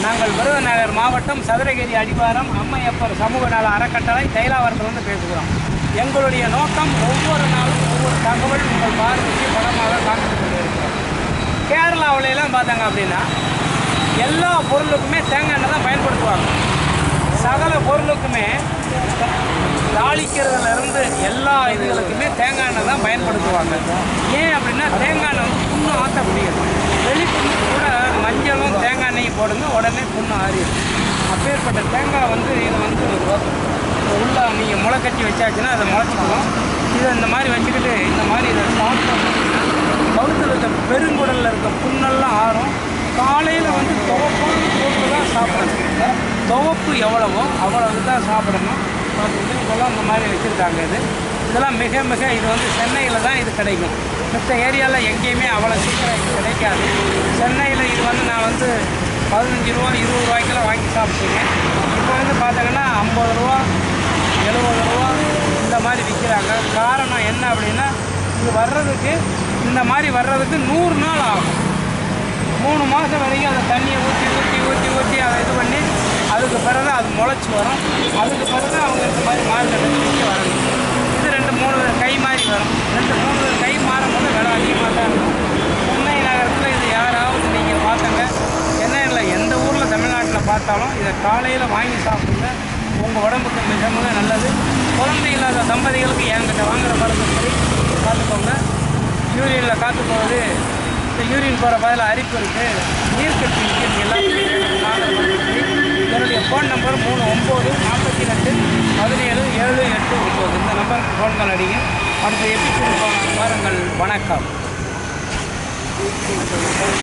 நாங்கள் விருதுநகர் மாவட்டம் சதுரகிரி அடிவாரம் அம்மையப்பர் சமூக நல அறக்கட்டளை தைலாவரத்திலிருந்து பேசுகிறோம் எங்களுடைய நோக்கம் ஒவ்வொரு நாளும் ஒவ்வொரு தகவல் உங்கள் பார்வைக்கு படமாக காமித்து கொண்டிருக்கிறோம் கேரளாவுல எல்லாம் பார்த்தாங்க அப்படின்னா எல்லா பொருளுக்குமே தேங்காய் எண்ணெய் தான் பயன்படுத்துவாங்க சகல பொருளுக்குமே தாளிக்கிறதுல இருந்து எல்லா இதுகளுக்குமே தேங்காய் எண்ணெய் தான் பயன்படுத்துவாங்க ஏன் அப்படின்னா தேங்காய் எண்ணெய் வந்து புண்ணு ஆற்றக்கூடியது வெளிப்புண்ணுக்கு கூட மஞ்சளும் தேங்காய் எண்ணெயும் போடுங்க உடனே புண்ணு ஆறிடும் அப்பேற்பட்ட தேங்காய் வந்து இது வந்து உள்ள நீங்கள் முளை கட்டி வச்சாச்சுன்னா அதை முளைச்சிக்குவோம் இதை இந்த மாதிரி வச்சுக்கிட்டு இந்த மாதிரி இதை சாப்பிட்டோம் அப்படின்னா கவுத்தில் இருக்க பெருங்குடலில் இருக்க புண்ணெல்லாம் ஆறும் காலையில் வந்து துவப்பான போட்டு தான் சாப்பிடணும் துவப்பு எவ்வளவோ அவ்வளவு தான் சாப்பிடணும் பார்த்துக்கிட்டு இதெல்லாம் இந்த மாதிரி வச்சுருக்காங்க இது இதெல்லாம் மிக மிக இது வந்து சென்னையில் தான் இது கிடைக்கும் மற்ற ஏரியாவில் எங்கேயுமே அவ்வளோ சீக்கிரம் இது கிடைக்காது சென்னையில் இது வந்து நான் வந்து பதினஞ்சு ரூபா இருபது ரூபாய்க்கெல்லாம் வாங்கி சாப்பிட்டுருக்கேன் இப்போ வந்து பார்த்தீங்கன்னா ஐம்பது ரூபா எழுபது ரூபா இந்த மாதிரி விற்கிறாங்க காரணம் என்ன அப்படின்னா இது வர்றதுக்கு இந்த மாதிரி வர்றதுக்கு நூறு நாள் ஆகும் மூணு மாதம் வரைக்கும் அந்த தண்ணியை ஊற்றி ஊற்றி ஊற்றி ஊற்றி அதை இது பண்ணி அதுக்கு பிறகு அது முளைச்சி வரும் அதுக்கு பிறகு அவங்க இந்த மாதிரி மார்க்கெட்டுக்கு விற்க வரணும் இது ரெண்டு மூணு கை மாதிரி வரும் ரெண்டு மூணு கை மாறும்போது விலை அதிகமாக தான் இருக்கும் சென்னை நகரத்தில் இது யாராவது நீங்கள் பார்த்தங்க சென்னையில் எந்த ஊரில் தமிழ்நாட்டில் பார்த்தாலும் இதை காலையில் வாங்கி சாப்பிடுங்க உங்கள் உடம்புக்கு மிக மிக நல்லது குழந்தை இல்லாத தம்பதிகளுக்கு என்கிட்ட வாங்குற மருந்து சரி பார்த்துக்கோங்க யூரியனில் காத்து போகுது இந்த யூரின் போகிற பதில் அரிப்பு இருக்குது நீர்க்கட்டி இருக்குது எல்லாத்துக்கும் என்னுடைய ஃபோன் நம்பர் மூணு ஒம்பது நாற்பத்தி ரெண்டு பதினேழு ஏழு எட்டு ஒம்பது இந்த நம்பருக்கு ஃபோன்கள் அடிங்க அடுத்த எபிசோடு பாருங்கள் வணக்கம்